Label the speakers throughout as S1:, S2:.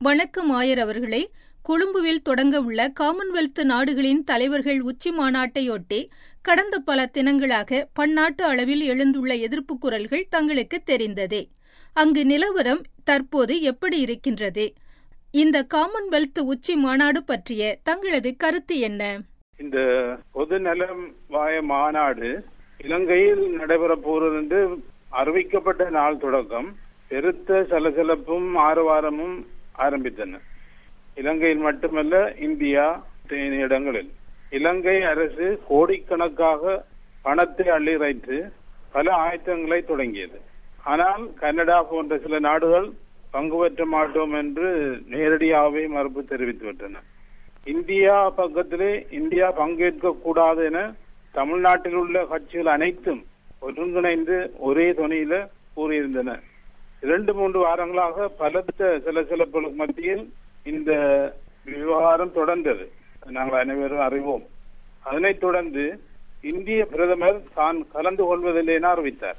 S1: வணக்கம் ஆயர் அவர்களே கொழும்புவில் தொடங்க உள்ள காமன்வெல்த் நாடுகளின் தலைவர்கள் உச்சி மாநாட்டையொட்டி கடந்த பல தினங்களாக பன்னாட்டு அளவில் எழுந்துள்ள எதிர்ப்பு குரல்கள் தங்களுக்கு தெரிந்ததே அங்கு நிலவரம் தற்போது எப்படி இருக்கின்றது இந்த காமன்வெல்த் உச்சி மாநாடு பற்றிய தங்களது கருத்து என்ன
S2: இந்த பொது நலம் வாய மாநாடு இலங்கையில் நடைபெறப் போகிறது என்று அறிவிக்கப்பட்ட நாள் தொடக்கம் பெருத்த சலசலப்பும் ஆரவாரமும் ஆரம்பித்தன இலங்கையில் மட்டுமல்ல இந்தியா ஏனைய இடங்களில் இலங்கை அரசு கோடிக்கணக்காக பணத்தை அள்ளி வைத்து பல ஆயத்தங்களை தொடங்கியது ஆனால் கனடா போன்ற சில நாடுகள் பங்கு பெற்ற மாட்டோம் என்று நேரடியாகவே மறுப்பு தெரிவித்து விட்டன இந்தியா பக்கத்திலே இந்தியா பங்கேற்க கூடாது என தமிழ்நாட்டில் உள்ள கட்சிகள் அனைத்தும் ஒருங்கிணைந்து ஒரே துணையில கூறியிருந்தன இரண்டு மூன்று வாரங்களாக பலத்த சிலசிலப்புகளுக்கு மத்தியில் இந்த விவகாரம் தொடர்ந்தது நாங்கள் அனைவரும் அறிவோம் அதனைத் தொடர்ந்து இந்திய பிரதமர் தான் கலந்து கொள்வதில்லை என அறிவித்தார்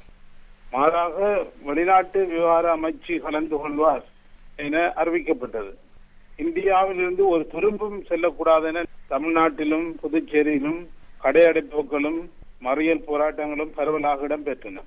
S2: மாறாக வெளிநாட்டு விவகார அமைச்சு கலந்து கொள்வார் என அறிவிக்கப்பட்டது இந்தியாவிலிருந்து ஒரு துரும்பும் செல்லக்கூடாது என தமிழ்நாட்டிலும் புதுச்சேரியிலும் கடையடைப்புகளும் மறியல் போராட்டங்களும் பரவலாக இடம்பெற்றன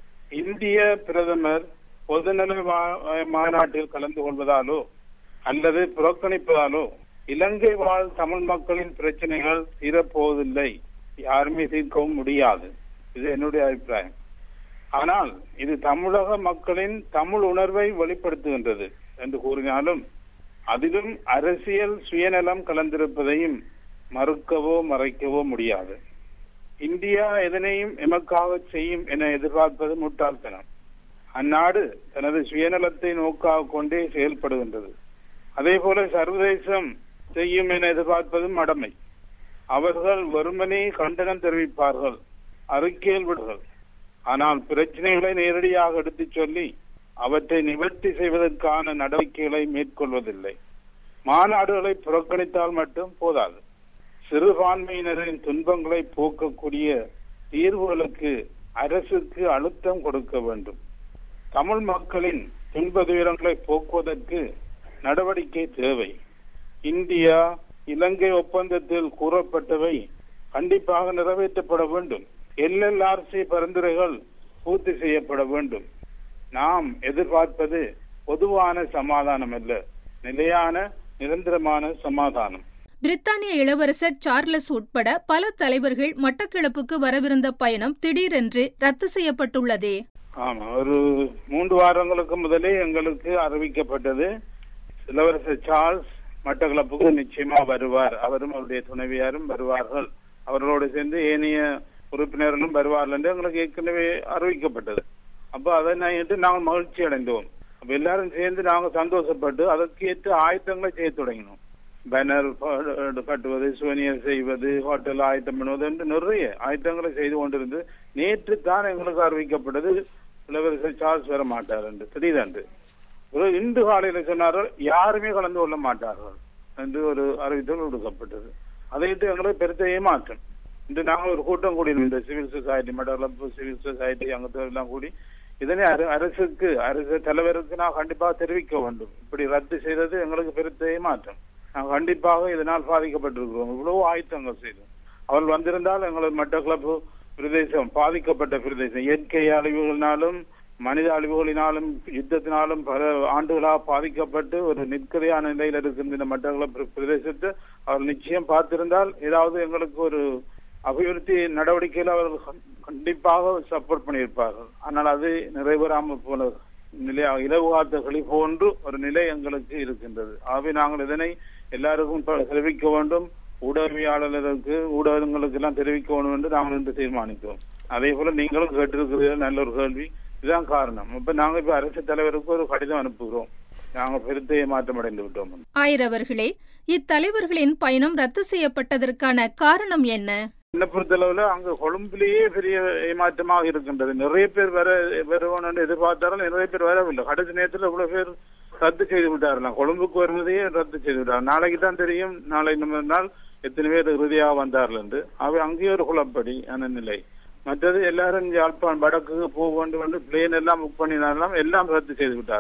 S2: இந்திய பிரதமர் பொதுநல மாநாட்டில் கலந்து கொள்வதாலோ அல்லது புறக்கணிப்பதாலோ இலங்கை வாழ் தமிழ் மக்களின் பிரச்சனைகள் தீரப்போவதில்லை யாருமே தீர்க்கவும் முடியாது இது என்னுடைய அபிப்பிராயம் ஆனால் இது தமிழக மக்களின் தமிழ் உணர்வை வெளிப்படுத்துகின்றது என்று கூறினாலும் அதிலும் அரசியல் சுயநலம் கலந்திருப்பதையும் மறுக்கவோ மறைக்கவோ முடியாது இந்தியா எதனையும் எமக்காக செய்யும் என எதிர்பார்ப்பது முட்டாள்தனம் அந்நாடு தனது சுயநலத்தை நோக்காக கொண்டே செயல்படுகின்றது அதே போல சர்வதேசம் செய்யும் என எதிர்பார்ப்பதும் மடமை அவர்கள் வெறுமனே கண்டனம் தெரிவிப்பார்கள் அறிக்கையில் விடுகள் ஆனால் பிரச்சனைகளை நேரடியாக எடுத்துச் சொல்லி அவற்றை நிவர்த்தி செய்வதற்கான நடவடிக்கைகளை மேற்கொள்வதில்லை மாநாடுகளை புறக்கணித்தால் மட்டும் போதாது சிறுபான்மையினரின் துன்பங்களை போக்கக்கூடிய தீர்வுகளுக்கு அரசுக்கு அழுத்தம் கொடுக்க வேண்டும் தமிழ் மக்களின் துன்ப துயரங்களை போக்குவதற்கு நடவடிக்கை தேவை இந்தியா இலங்கை ஒப்பந்தத்தில் கூறப்பட்டவை கண்டிப்பாக நிறைவேற்றப்பட வேண்டும் எல்எல்ஆர்சி பரிந்துரைகள் பூர்த்தி செய்யப்பட வேண்டும் நாம் எதிர்பார்ப்பது பொதுவான சமாதானம் அல்ல நிலையான நிரந்தரமான சமாதானம்
S1: பிரித்தானிய இளவரசர் சார்லஸ் உட்பட பல தலைவர்கள் மட்டக்களப்புக்கு வரவிருந்த பயணம் திடீரென்று ரத்து செய்யப்பட்டுள்ளதே
S2: ஆமா ஒரு மூன்று வாரங்களுக்கு முதலே எங்களுக்கு அறிவிக்கப்பட்டது இளவரசர் சார்ல்ஸ் மட்டக்களப்புக்கு நிச்சயமா வருவார் அவரும் அவருடைய துணைவியாரும் வருவார்கள் அவர்களோடு சேர்ந்து ஏனைய உறுப்பினர்களும் வருவார்கள் என்று எங்களுக்கு ஏற்கனவே அறிவிக்கப்பட்டது அப்ப அதை நாங்கள் மகிழ்ச்சி அடைந்தோம் அப்ப எல்லாரும் சேர்ந்து நாங்கள் சந்தோஷப்பட்டு அதற்கேற்ற ஆயத்தங்களை செய்ய தொடங்கினோம் பேனர் கட்டுவது சோனியர் செய்வது ஹோட்டல் ஆயத்தம் பண்ணுவது என்று நிறைய ஆயத்தங்களை செய்து கொண்டிருந்து நேற்று தான் எங்களுக்கு அறிவிக்கப்பட்டது இளவரசர் சார்ஸ் வர மாட்டார் என்று திடீரென்று இன்று காலையில சொன்னார்கள் யாருமே கலந்து கொள்ள மாட்டார்கள் என்று ஒரு அறிவித்தல் விடுக்கப்பட்டது அதையிட்டு எங்களுக்கு பெருத்த ஏமாற்றம் இன்று நாங்கள் ஒரு கூட்டம் கூடினோம் இந்த சிவில் சொசைட்டி மடலப்பு சிவில் சொசைட்டி அங்கத்தில் எல்லாம் கூடி இதனை அரசுக்கு அரசு தலைவருக்கு நான் கண்டிப்பாக தெரிவிக்க வேண்டும் இப்படி ரத்து செய்தது எங்களுக்கு பெருத்த ஏமாற்றம் நாங்கள் கண்டிப்பாக இதனால் பாதிக்கப்பட்டிருக்கிறோம் இவ்வளவு ஆயத்தங்கள் செய்தோம் அவர்கள் வந்திருந்தால் எங்களது மட்டக்களப்பு பிரதேசம் பாதிக்கப்பட்ட பிரதேசம் இயற்கை அழிவுகளினாலும் மனித அழிவுகளினாலும் யுத்தத்தினாலும் பல ஆண்டுகளாக பாதிக்கப்பட்டு ஒரு நிற்கதையான நிலையில் இருக்கின்ற இந்த மட்டக்களப்பு பிரதேசத்தை அவர் நிச்சயம் பார்த்திருந்தால் ஏதாவது எங்களுக்கு ஒரு அபிவிருத்தி நடவடிக்கையில் அவர்கள் கண்டிப்பாக சப்போர்ட் பண்ணியிருப்பார்கள் ஆனால் அது நிறைவேறாமல் போன நிலை இலவுகாத்தகளி போன்று ஒரு நிலை எங்களுக்கு இருக்கின்றது ஆகவே நாங்கள் இதனை எல்லாருக்கும் தெரிவிக்க வேண்டும் ஊடகவியாளர்களுக்கு ஊடகங்களுக்கு எல்லாம் தெரிவிக்க வேண்டும் என்று நாங்கள் இன்று தீர்மானித்தோம் அதே போல நீங்களும் கேட்டிருக்கிறீர்கள் நல்ல ஒரு கேள்வி இதுதான் காரணம் இப்ப நாங்க இப்ப அரசு தலைவருக்கு ஒரு கடிதம் அனுப்புகிறோம் நாங்க பெருத்த ஏமாற்றம் அடைந்து விட்டோம்
S1: ஆயிரவர்களே இத்தலைவர்களின் பயணம் ரத்து செய்யப்பட்டதற்கான காரணம் என்ன
S2: என்ன பொறுத்தளவுல அங்க கொழும்பிலேயே பெரிய ஏமாற்றமாக இருக்கின்றது நிறைய பேர் வர வருவோம் எதிர்பார்த்தாலும் நிறைய பேர் வரவில்லை கடைசி நேரத்தில் இவ்வளவு பேர் ரத்து செய்து விட்டாரலாம் கொழும்புக்கு வருவதையே ரத்து செய்து விட்டார் நாளைக்கு தான் தெரியும் நாளை நம்ம நாள் எத்தனை பேர் இறுதியாக வந்தார்கள் என்று அவை அங்கேயே ஒரு குழப்படி அந்த நிலை மற்றது எல்லாரும் யாழ்ப்பாணம் வடக்கு போக வேண்டும் என்று பிளேன் எல்லாம் புக் பண்ணினாலும் எல்லாம் ரத்து செய்து விட்டார்கள்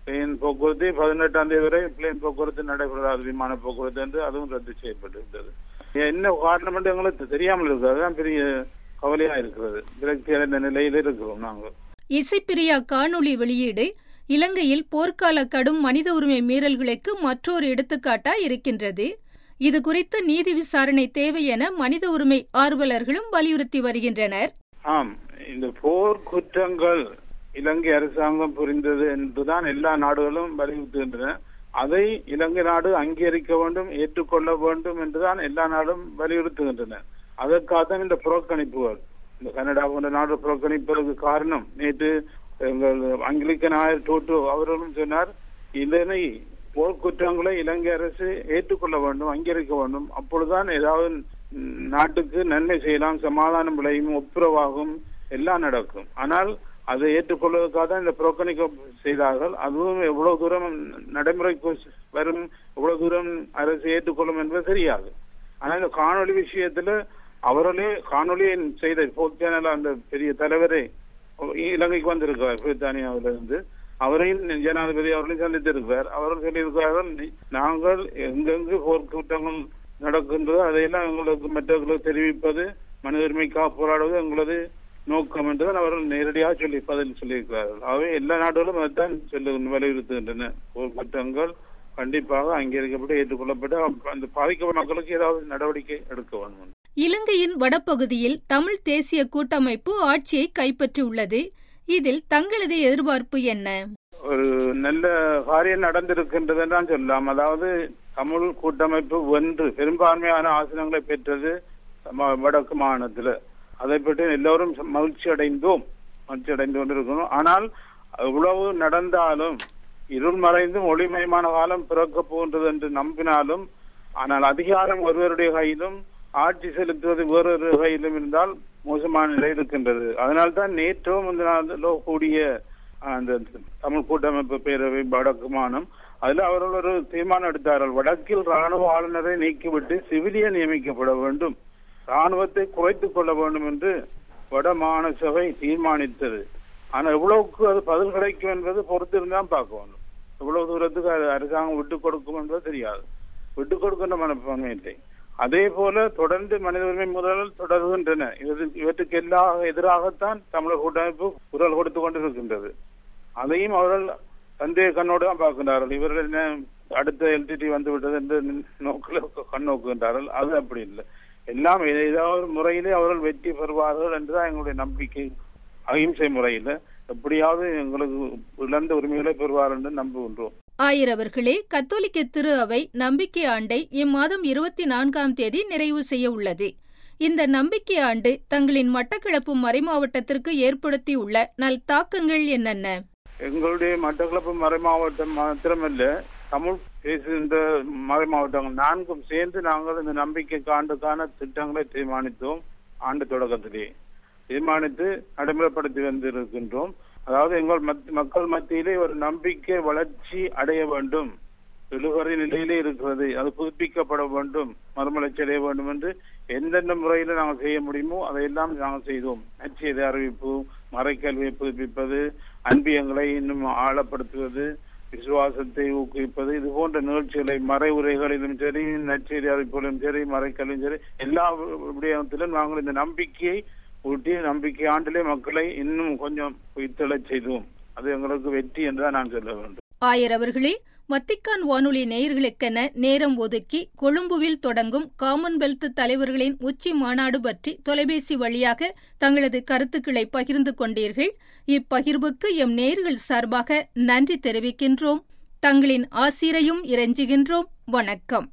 S2: பிளேன் போக்குவரத்து பதினெட்டாம் தேதி வரை பிளேன் போக்குவரத்து நடைபெறாது விமான போக்குவரத்து என்று அதுவும் ரத்து செய்யப்பட்டிருந்தது என்ன காரணம் என்று எங்களுக்கு தெரியாமல் இருக்கு அதுதான் பெரிய கவலையா இருக்கிறது விரக்தி அடைந்த நிலையில் இருக்கிறோம் நாங்கள்
S1: இசைப்பிரியா காணொளி வெளியீடு இலங்கையில் போர்க்கால கடும் மனித உரிமை மீறல்களுக்கு மற்றொரு எடுத்துக்காட்டா இருக்கின்றது இது குறித்து நீதி விசாரணை தேவை என மனித உரிமை ஆர்வலர்களும் வலியுறுத்தி வருகின்றனர்
S2: ஆம் இந்த போர் குற்றங்கள் இலங்கை அரசாங்கம் புரிந்தது என்றுதான் எல்லா நாடுகளும் வலியுறுத்துகின்றன அதை இலங்கை நாடு அங்கீகரிக்க வேண்டும் ஏற்றுக்கொள்ள வேண்டும் என்றுதான் எல்லா நாடும் வலியுறுத்துகின்றன அதற்காக தான் இந்த புறக்கணிப்புகள் இந்த கனடா போன்ற நாடு புறக்கணிப்பதற்கு காரணம் நேற்று எங்கள் அங்கிலிக்கன் ஆயர் டோட்டு அவர்களும் சொன்னார் இதனை போர் குற்றங்களை இலங்கை அரசு ஏற்றுக்கொள்ள வேண்டும் அங்கீகரிக்க வேண்டும் அப்பொழுதுதான் ஏதாவது நாட்டுக்கு நன்மை செய்யலாம் சமாதானம் விளையும் ஒப்புரவாகும் எல்லாம் நடக்கும் ஆனால் அதை ஏற்றுக்கொள்வதற்காக தான் இந்த புறக்கணிக்க செய்தார்கள் அதுவும் எவ்வளவு தூரம் நடைமுறைக்கு வரும் எவ்வளவு தூரம் அரசு ஏற்றுக்கொள்ளும் என்பது தெரியாது ஆனால் இந்த காணொலி விஷயத்துல அவர்களே காணொலியை செய்த போக் சேனல் அந்த பெரிய தலைவரே இலங்கைக்கு வந்திருக்கிறார் பிரித்தானியாவிலிருந்து அவரையும் ஜனாதிபதி அவர்களையும் சந்தித்திருக்கிறார் அவர்கள் சொல்லியிருக்கிறார்கள் நாங்கள் எங்கெங்கு போர்க்குற்றங்கள் நடக்கின்றதோ அதையெல்லாம் எங்களுக்கு மற்றவர்களுக்கு தெரிவிப்பது மனித உரிமைக்காக போராடுவது எங்களது நோக்கம் என்றுதான் அவர்கள் நேரடியாக சொல்லி பதில் சொல்லியிருக்கிறார்கள் ஆகவே எல்லா நாடுகளும் அதைத்தான் சொல்லு வலியுறுத்துகின்றன போர்க்குற்றங்கள் கண்டிப்பாக அங்கீகரிக்கப்பட்டு ஏற்றுக்கொள்ளப்பட்டு அந்த பாதிக்கப்பட்ட மக்களுக்கு ஏதாவது நடவடிக்கை எடுக்க வேண்டும்
S1: இலங்கையின் வடபகுதியில் தமிழ் தேசிய கூட்டமைப்பு ஆட்சியை கைப்பற்றியுள்ளது இதில் தங்களது எதிர்பார்ப்பு என்ன
S2: ஒரு நல்ல காரியம் நடந்திருக்கின்றது தான் சொல்லலாம் அதாவது தமிழ் கூட்டமைப்பு வென்று பெரும்பான்மையான ஆசனங்களை பெற்றது வடக்கு மாநிலத்தில் அதை பற்றி எல்லோரும் மகிழ்ச்சி அடைந்தோம் மகிழ்ச்சி அடைந்து கொண்டிருக்கணும் ஆனால் இவ்வளவு நடந்தாலும் இருள் மறைந்தும் ஒளிமயமான காலம் பிறக்க போகின்றது என்று நம்பினாலும் ஆனால் அதிகாரம் ஒருவருடைய கையிலும் ஆட்சி செலுத்துவது வேறொரு கையிலும் இருந்தால் மோசமான நிலை இருக்கின்றது அதனால்தான் நேற்றும் இந்த கூடிய அந்த தமிழ் கூட்டமைப்பு பேரவை வடக்கு மானம் அதுல அவர்கள் ஒரு தீர்மானம் எடுத்தார்கள் வடக்கில் ராணுவ ஆளுநரை நீக்கிவிட்டு சிவிலியன் நியமிக்கப்பட வேண்டும் ராணுவத்தை குறைத்துக் கொள்ள வேண்டும் என்று வட மாகாண சபை தீர்மானித்தது ஆனா எவ்வளவுக்கு அது பதில் கிடைக்கும் என்பது பொறுத்திருந்தான் பார்க்க வேண்டும் எவ்வளவு தூரத்துக்கு அது அரசாங்கம் விட்டுக் கொடுக்கும் என்பது தெரியாது விட்டுக் கொடுக்கின்ற மனப்பான்மை இல்லை அதே போல தொடர்ந்து மனித உரிமை முதல்கள் தொடர்கின்றன இவற்றுக்கு எல்லா எதிராகத்தான் தமிழர் கூட்டமைப்பு குரல் கொடுத்து கொண்டிருக்கின்றது அதையும் அவர்கள் சந்தேக கண்ணோடு தான் பார்க்கின்றார்கள் இவர்கள் என்ன அடுத்த எல்டிடி வந்து விட்டது என்று நோக்கில் கண் நோக்குகின்றார்கள் அது அப்படி இல்லை எல்லாம் ஏதாவது முறையிலே அவர்கள் வெற்றி பெறுவார்கள் என்றுதான் எங்களுடைய நம்பிக்கை அகிம்சை முறையில எப்படியாவது எங்களுக்கு இழந்த உரிமைகளை பெறுவார் என்று நம்புகின்றோம்
S1: ஆயிரவர்களே கத்தோலிக்க திரு அவை நம்பிக்கை ஆண்டை இம்மாதம் இருபத்தி நான்காம் தேதி நிறைவு செய்ய உள்ளது இந்த நம்பிக்கை ஆண்டு தங்களின் மட்டக்களப்பு மறைமாவட்டத்திற்கு ஏற்படுத்தியுள்ள நல் தாக்கங்கள் என்னென்ன
S2: எங்களுடைய மட்டக்களப்பு மறைமாவட்டம் மாத்திரமல்ல தமிழ் பேசுகின்ற மறை மாவட்டங்கள் நான்கும் சேர்ந்து நாங்கள் இந்த நம்பிக்கைக்கு ஆண்டுக்கான திட்டங்களை தீர்மானித்தோம் ஆண்டு தொடக்கத்திலேயே தீர்மானித்து நடைமுறைப்படுத்தி வந்திருக்கின்றோம் அதாவது எங்கள் மக்கள் மத்தியிலே ஒரு நம்பிக்கை வளர்ச்சி அடைய வேண்டும் இழுகறை நிலையிலே இருக்கிறது அது புதுப்பிக்கப்பட வேண்டும் மறுமலர்ச்சி அடைய வேண்டும் என்று எந்தெந்த முறையில நாங்கள் செய்ய முடியுமோ அதையெல்லாம் நாங்கள் செய்தோம் நச்செய்தி அறிவிப்பு மறைக்கல்வியை புதுப்பிப்பது அன்பியங்களை இன்னும் ஆழப்படுத்துவது விசுவாசத்தை ஊக்குவிப்பது இது போன்ற நிகழ்ச்சிகளை மறை உரைகளிலும் சரி நற்செய்தி அறிவிப்புகளிலும் சரி மறைக்கல்வியும் சரி எல்லா விடயத்திலும் நாங்கள் இந்த நம்பிக்கையை ஊட்டி நம்பிக்கை ஆண்டிலே மக்களை இன்னும் கொஞ்சம் உயிர்த்தெழச் செய்தோம் அது எங்களுக்கு வெற்றி என்றுதான் நான் சொல்ல வேண்டும்
S1: ஆயரவர்களே வத்திக்கான் வானொலி நேயர்களுக்கென நேரம் ஒதுக்கி கொழும்புவில் தொடங்கும் காமன்வெல்த் தலைவர்களின் உச்சி மாநாடு பற்றி தொலைபேசி வழியாக தங்களது கருத்துக்களை பகிர்ந்து கொண்டீர்கள் இப்பகிர்வுக்கு எம் நேயர்கள் சார்பாக நன்றி தெரிவிக்கின்றோம் தங்களின் ஆசிரையும் இறைஞ்சுகின்றோம் வணக்கம்